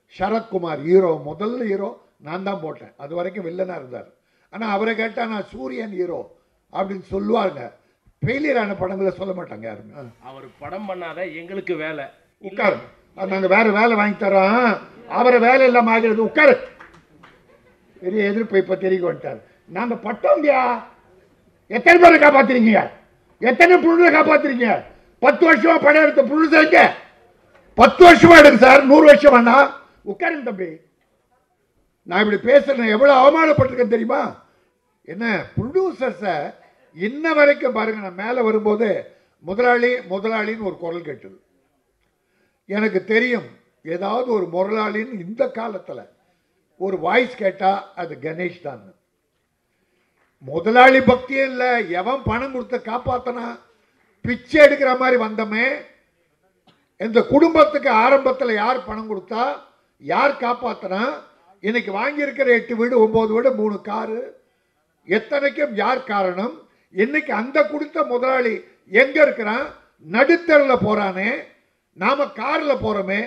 Sarathkumar hero முதல் hero நான் தான் போட்டேன் அது வரைக்கும் வில்லனா இருந்தார் ஆனா அவரை கேட்டா நான் சூரியன் ஹீரோ அப்படின்னு சொல்லுவாங்க ஃபெயிலியர் ஆன படங்களை சொல்ல மாட்டாங்க யாருமே ஆ. அவர் படம் பண்ணாத எங்களுக்கு வேலை உட்காரு அது நாங்க வேற வேலை வாங்கி தரோம் அவரை வேலை இல்லாம ஆகிறது உட்காரு பெரிய எதிர்ப்பு இப்ப தெரிய வந்துட்டார் நாங்க பட்டோங்கயா எத்தனை பேரை காப்பாத்துறீங்க எத்தனை புழுதை காப்பாத்துறீங்க பத்து வருஷமா படம் எடுத்த புழுதைங்க பத்து வருஷமா எடுங்க சார் நூறு வருஷம் வேணா உட்காருங்க தம்பி நான் இப்படி பேசுறேன் எவ்வளவு அவமானப்பட்டிருக்கேன் தெரியுமா என்ன ப்ரொடியூசர்ஸை இன்ன வரைக்கும் பாருங்க நான் மேலே வரும்போது முதலாளி முதலாளின்னு ஒரு குரல் கேட்டது எனக்கு தெரியும் ஏதாவது ஒரு முதலாளின்னு இந்த காலத்தில் ஒரு வாய்ஸ் கேட்டா அது கணேஷ் தான் முதலாளி பக்தியே இல்லை எவன் பணம் கொடுத்து காப்பாத்தனா பிச்சை எடுக்கிற மாதிரி வந்தமே இந்த குடும்பத்துக்கு ஆரம்பத்தில் யார் பணம் கொடுத்தா யார் காப்பாத்தினா இன்னைக்கு வாங்கியிருக்கிற எட்டு வீடு ஒன்பது வீடு மூணு காரு எத்தனைக்கும் யார் காரணம் இன்னைக்கு அந்த கொடுத்த முதலாளி எங்க இருக்கிறான் நடுத்தருல போறானே நாம கார்ல போறோமே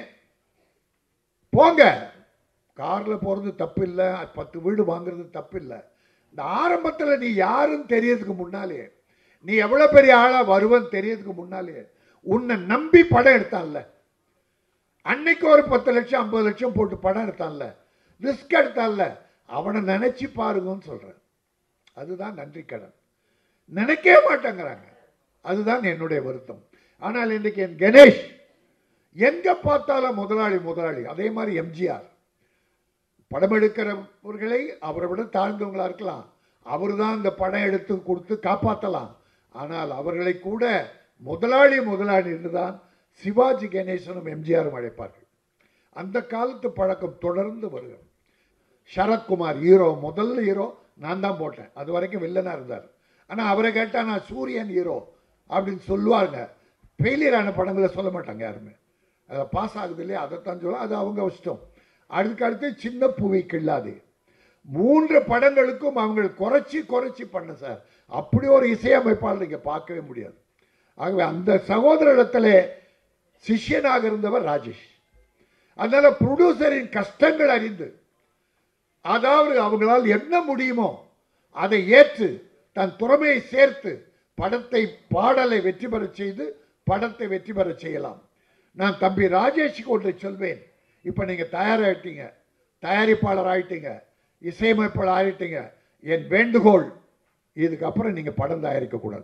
போங்க கார்ல போறது தப்பு இல்லை பத்து வீடு வாங்குறது தப்பு இல்லை இந்த ஆரம்பத்துல நீ யாருன்னு தெரியறதுக்கு முன்னாலே நீ எவ்வளவு பெரிய ஆளா வருவன்னு தெரியறதுக்கு முன்னாலே உன்னை நம்பி படம் எடுத்தான்ல அன்னைக்கு ஒரு பத்து லட்சம் ஐம்பது லட்சம் போட்டு படம் எடுத்தான்ல ரிஸ்க் எடுத்தான்ல அவனை நினைச்சு பாருங்கன்னு சொல்றேன் அதுதான் நன்றி கடன் நினைக்கவே மாட்டேங்கிறாங்க அதுதான் என்னுடைய வருத்தம் ஆனால் இன்றைக்கு என் கணேஷ் எங்க பார்த்தாலும் முதலாளி முதலாளி அதே மாதிரி எம்ஜிஆர் படம் எடுக்கிறவர்களை அவரை விட தாழ்ந்தவங்களா இருக்கலாம் அவர் தான் இந்த படம் எடுத்து கொடுத்து காப்பாற்றலாம் ஆனால் அவர்களை கூட முதலாளி முதலாளி என்றுதான் சிவாஜி கணேசனும் எம்ஜிஆரும் அழைப்பார்கள் அந்த காலத்து பழக்கம் தொடர்ந்து வருகிறது சரத்குமார் ஹீரோ முதல் ஹீரோ நான் தான் போட்டேன் அது வரைக்கும் வில்லனா இருந்தார் ஆனா அவரை கேட்டா நான் சூரியன் ஹீரோ அப்படின்னு சொல்லுவாங்க ஃபெயிலியர் ஆன படங்களை சொல்ல மாட்டாங்க யாருமே அதை பாஸ் ஆகுது இல்லையா அதைத்தான் சொல்ல அது அவங்க இஷ்டம் அதுக்கு அடுத்து சின்ன பூவை கிள்ளாது மூன்று படங்களுக்கும் அவங்க குறைச்சி குறைச்சி பண்ண சார் அப்படி ஒரு இசையமைப்பாளர் நீங்க பார்க்கவே முடியாது ஆகவே அந்த சகோதரிடத்துல சிஷ்யனாக இருந்தவர் ராஜேஷ் அதனால ப்ரொடியூசரின் கஷ்டங்கள் அறிந்து அதாவது அவங்களால் என்ன முடியுமோ அதை ஏற்று தன் திறமையை சேர்த்து படத்தை பாடலை வெற்றி பெறச் செய்து படத்தை வெற்றி பெறச் செய்யலாம் நான் தம்பி ராஜேஷுக்கு ஒன்றை சொல்வேன் இப்போ நீங்க தயாராகிட்டீங்க தயாரிப்பாளர் ஆயிட்டீங்க இசையமைப்பாளர் ஆயிட்டீங்க என் வேண்டுகோள் இதுக்கப்புறம் நீங்க படம் தயாரிக்க கூடாது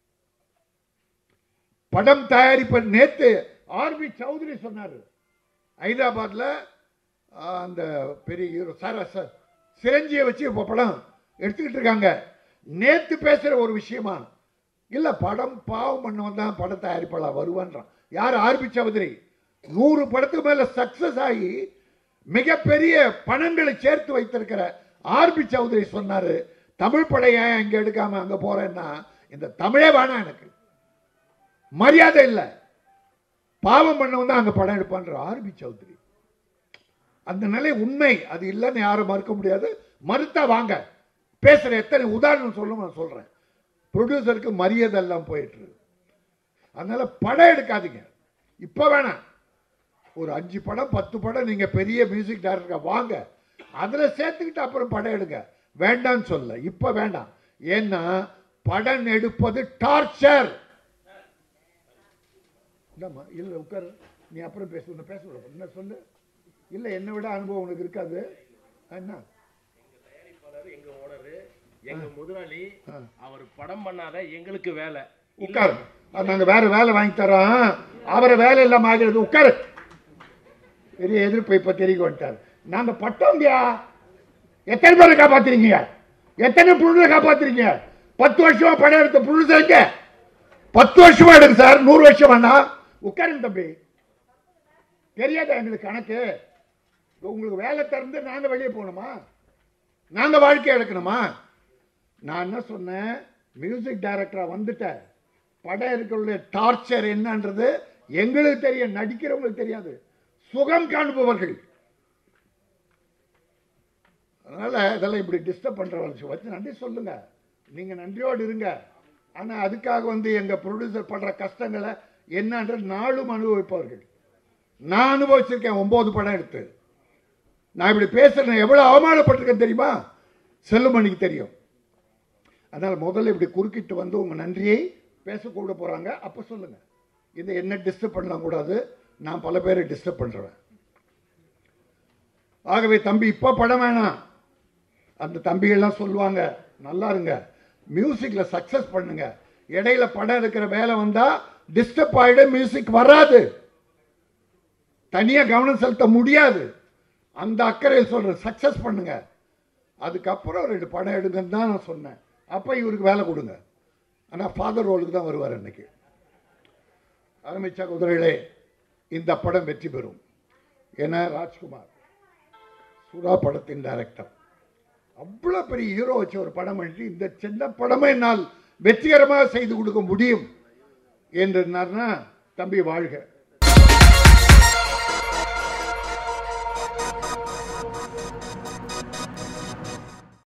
படம் தயாரிப்ப நேத்து ஆர்பி சௌத்ரி சொன்னாரு ஹைதராபாத்ல ஆஹ், அந்த பெரிய ஹீரோ சார் சார் சிரஞ்சியை வச்சு இப்போ படம் எடுத்துக்கிட்டு இருக்காங்க நேத்து பேசுற ஒரு விஷயமா இல்ல படம் பாவம் பண்ணவன் தான் படம் தயாரிப்பாளர் வருவான்றான் யார் ஆர்பி சௌத்ரி நூறு படத்துக்கு மேல சக்சஸ் ஆகி மிகப்பெரிய பணங்களை சேர்த்து வைத்திருக்கிற ஆர்பி சௌத்ரி சொன்னாரு தமிழ் படம் ஏன் இங்க எடுக்காம அங்க போறேன்னா இந்த தமிழே வேணாம் எனக்கு மரியாதை இல்லை பாவம் பண்ணவன் தான் அங்க படம் எடுப்பான்ற ஆர்பி சௌத்ரி அந்த நிலை உண்மை அது இல்லைன்னு யாரும் மறுக்க முடியாது மறுத்தா வாங்க பேசுற எத்தனை உதாரணம் சொல்லும் நான் சொல்றேன் ப்ரொடியூசருக்கு மரியாதை எல்லாம் போயிட்டு இருக்கு. அதனால படம் எடுக்காதீங்க இப்ப வேணாம் ஒரு அஞ்சு படம் பத்து படம் நீங்க பெரிய மியூசிக் டைரக்டர் வாங்க அதுல சேர்த்துக்கிட்டு அப்புறம் படம் எடுங்க வேண்டாம்னு சொல்ல இப்ப வேண்டாம் ஏன்னா படம் எடுப்பது டார்ச்சர் இல்லம்மா இல்ல உட்காரு நீ அப்புறம் பேசு உன்னை பேச விட என்ன சொல்லு இல்ல என்னை விட அனுபவம் உனக்கு இருக்காது என்ன தயாரிப்பாளர் எங்க ஓனரு எங்க முதலாளி ஆ. அவர் படம் பண்ணாத எங்களுக்கு வேலை உட்காரு அது நாங்க வேற வேலை வாங்கி தரோம் அவரை வேலை இல்லாம ஆகிறது உட்காரு பெரிய எதிர்ப்பு இப்ப தெரிய வந்துட்டார் நாங்க பட்டோங்கயா எத்தனை பேரை காப்பாத்துறீங்க எத்தனை புழுதை காப்பாத்துறீங்க பத்து வருஷமா படம் எடுத்த புழுதைங்க பத்து வருஷமா எடுங்க சார் நூறு வருஷம் வேணா உட்காருங்க தம்பி தெரியாதா எங்களுக்கு கணக்கு உங்களுக்கு வேலை திறந்து நாங்க வெளியே போகணுமா நாங்க வாழ்க்கை எடுக்கணுமா நான் என்ன சொன்னேன் மியூசிக் டைரக்டரா வந்துட்டேன் படம் இருக்கிற டார்ச்சர் என்னன்றது எங்களுக்கு தெரியும் நடிக்கிறவங்களுக்கு தெரியாது சுகம் காண்பவர்கள் அதனால இதெல்லாம் இப்படி டிஸ்டர்ப் பண்றவங்க வச்சு நன்றி சொல்லுங்க நீங்க நன்றியோடு இருங்க ஆனா அதுக்காக வந்து எங்க ப்ரொடியூசர் பண்ற கஷ்டங்களை என்னன்ற நாளும் அனுபவிப்பவர்கள் நான் அனுபவிச்சிருக்கேன் ஒன்பது படம் எடுத்து நான் இப்படி பேசுறேன் எவ்வளவு அவமானப்பட்டிருக்கேன் தெரியுமா செல்லுமணிக்கு தெரியும் அதனால் முதல்ல இப்படி குறுக்கிட்டு வந்து உங்க நன்றியை பேச கூட போறாங்க அப்ப சொல்லுங்க இதை என்ன டிஸ்டர்ப் பண்ணலாம் கூடாது நான் பல பேரை டிஸ்டர்ப் பண்றேன் ஆகவே தம்பி இப்ப படம் வேணாம் அந்த தம்பிகள்லாம் சொல்லுவாங்க நல்லா இருங்க மியூசிக்ல சக்சஸ் பண்ணுங்க இடையில படம் எடுக்கிற வேலை வந்தா டிஸ்டர்ப் ஆயிடும் மியூசிக் வராது தனியா கவனம் செலுத்த முடியாது அந்த அக்கறையில் சொல்றேன் சக்சஸ் பண்ணுங்க அதுக்கப்புறம் ரெண்டு படம் எடுங்கன்னு தான் நான் சொன்னேன் அப்ப இவருக்கு வேலை கொடுங்க ஆனா ஃபாதர் ரோலுக்கு தான் வருவார் அன்னைக்கு ஆரம்பிச்ச குதிரைகளே இந்த படம் வெற்றி பெறும் என ராஜ்குமார் சுறா படத்தின் டைரக்டர் அவ்வளோ பெரிய ஹீரோ வச்சு ஒரு படம் எழுதி இந்த சின்ன படமே என்னால் வெற்றிகரமாக செய்து கொடுக்க முடியும் என்றார்னா தம்பி வாழ்க